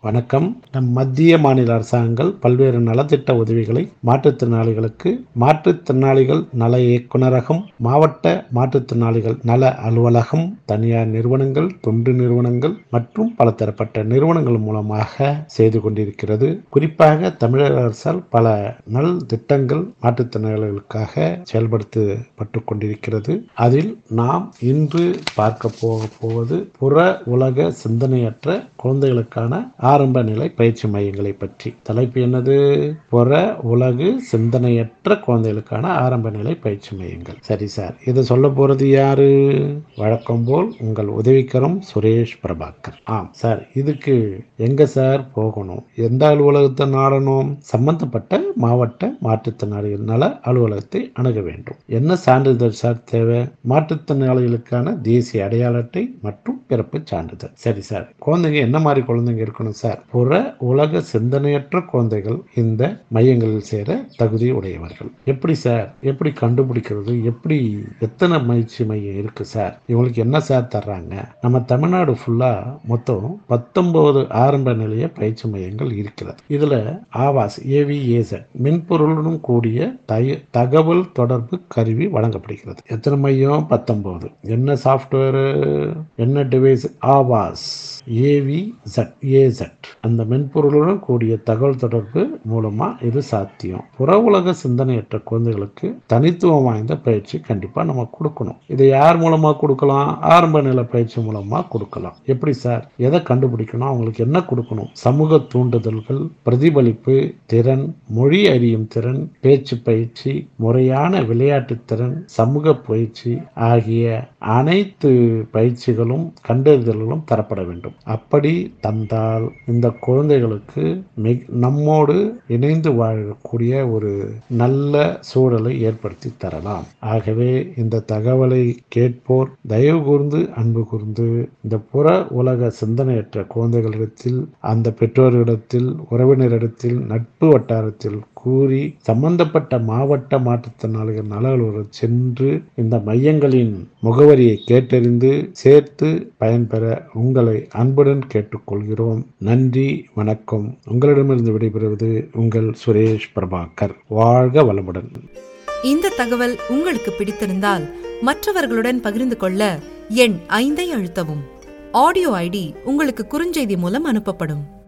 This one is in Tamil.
வணக்கம் நம் மத்திய மாநில அரசாங்கங்கள் பல்வேறு நலத்திட்ட உதவிகளை மாற்றுத்திறனாளிகளுக்கு மாற்றுத்திறனாளிகள் நல இயக்குநரகம் மாவட்ட மாற்றுத்திறனாளிகள் நல அலுவலகம் தனியார் நிறுவனங்கள் தொண்டு நிறுவனங்கள் மற்றும் பல தரப்பட்ட நிறுவனங்கள் மூலமாக செய்து கொண்டிருக்கிறது குறிப்பாக தமிழக அரசால் பல நல் திட்டங்கள் மாற்றுத்திறனாளிகளுக்காக செயல்படுத்தப்பட்டு கொண்டிருக்கிறது அதில் நாம் இன்று பார்க்க போக போவது புற உலக சிந்தனையற்ற குழந்தைகளுக்கான ஆரம்ப நிலை பயிற்சி மையங்களை பற்றி தலைப்பு என்னது புற உலகு சிந்தனையற்ற குழந்தைகளுக்கான ஆரம்ப நிலை பயிற்சி மையங்கள் சரி சார் இதை சொல்ல போறது யாரு வழக்கம் போல் உங்கள் உதவிக்கரம் சுரேஷ் பிரபாகர் ஆம் சார் இதுக்கு எங்க சார் போகணும் எந்த அலுவலகத்தை நாடணும் சம்பந்தப்பட்ட மாவட்ட மாற்றுத்திறனாளிகள் நல அலுவலகத்தை அணுக வேண்டும் என்ன சான்றிதழ் சார் தேவை மாற்றுத்திறனாளிகளுக்கான தேசிய அடையாள அட்டை மற்றும் பிறப்பு சான்றிதழ் சரி சார் குழந்தைங்க என்ன மாதிரி குழந்தைங்க இருக்கணும் சார் புற உலக சிந்தனையற்ற குழந்தைகள் இந்த மையங்களில் சேர தகுதி உடையவர்கள் எப்படி சார் எப்படி கண்டுபிடிக்கிறது எப்படி எத்தனை பயிற்சி மையம் இருக்கு சார் இவங்களுக்கு என்ன சார் தர்றாங்க நம்ம தமிழ்நாடு ஃபுல்லா மொத்தம் பத்தொன்பது ஆரம்ப நிலைய பயிற்சி மையங்கள் இருக்கிறது இதுல ஆவாஸ் ஏவிஏசட் மென்பொருளுடன் கூடிய தய- தகவல் தொடர்பு கருவி வழங்கப்படுகிறது எத்தனை மையம் பத்தொன்பது என்ன சாஃப்ட்வேர் என்ன டிவைஸ் ஆவாஸ் ஏவி ஜட் ஏசட் அந்த மென்பொருளுடன் கூடிய தகவல் தொடர்பு மூலமா இது சாத்தியம் புற உலக சிந்தனையற்ற குழந்தைகளுக்கு தனித்துவம் வாய்ந்த பயிற்சி கண்டிப்பா நம்ம கொடுக்கணும் இதை யார் மூலமா கொடுக்கலாம் ஆரம்ப நிலை பயிற்சி மூலமா கொடுக்கலாம் எப்படி சார் எதை கண்டுபிடிக்கணும் அவங்களுக்கு என்ன கொடுக்கணும் சமூக தூண்டுதல்கள் பிரதிபலிப்பு திறன் மொழி அறியும் திறன் பேச்சு பயிற்சி முறையான விளையாட்டு திறன் சமூக பயிற்சி ஆகிய அனைத்து பயிற்சிகளும் கண்டறிதல்களும் தரப்பட வேண்டும் அப்படி தந்தால் இந்த குழந்தைகளுக்கு மிக்- நம்மோடு இணைந்து வாழக்கூடிய ஒரு நல்ல சூழலை ஏற்படுத்தி தரலாம் ஆகவே இந்த தகவலை கேட்போர் தயவு கூர்ந்து அன்பு கூர்ந்து இந்த புற உலக சிந்தனையற்ற குழந்தைகளிடத்தில் அந்த பெற்றோரிடத்தில் உறவினரிடத்தில் நட்பு வட்டாரத்தில் கூறி சம்பந்தப்பட்ட மாவட்ட மாற்றுத்திறனாளிகள் நல அலுவலர் சென்று இந்த மையங்களின் முகவரியை கேட்டறிந்து சேர்த்து பயன்பெற உங்களை அன்புடன் கேட்டுக்கொள்கிறோம் நன்றி வணக்கம் உங்களிடமிருந்து விடைபெறுவது உங்கள் சுரேஷ் பிரபாகர் வாழ்க வளமுடன் இந்த தகவல் உங்களுக்கு பிடித்திருந்தால் மற்றவர்களுடன் பகிர்ந்து கொள்ள எண் ஐந்தை அழுத்தவும் ஆடியோ ஐடி உங்களுக்கு குறுஞ்செய்தி மூலம் அனுப்பப்படும்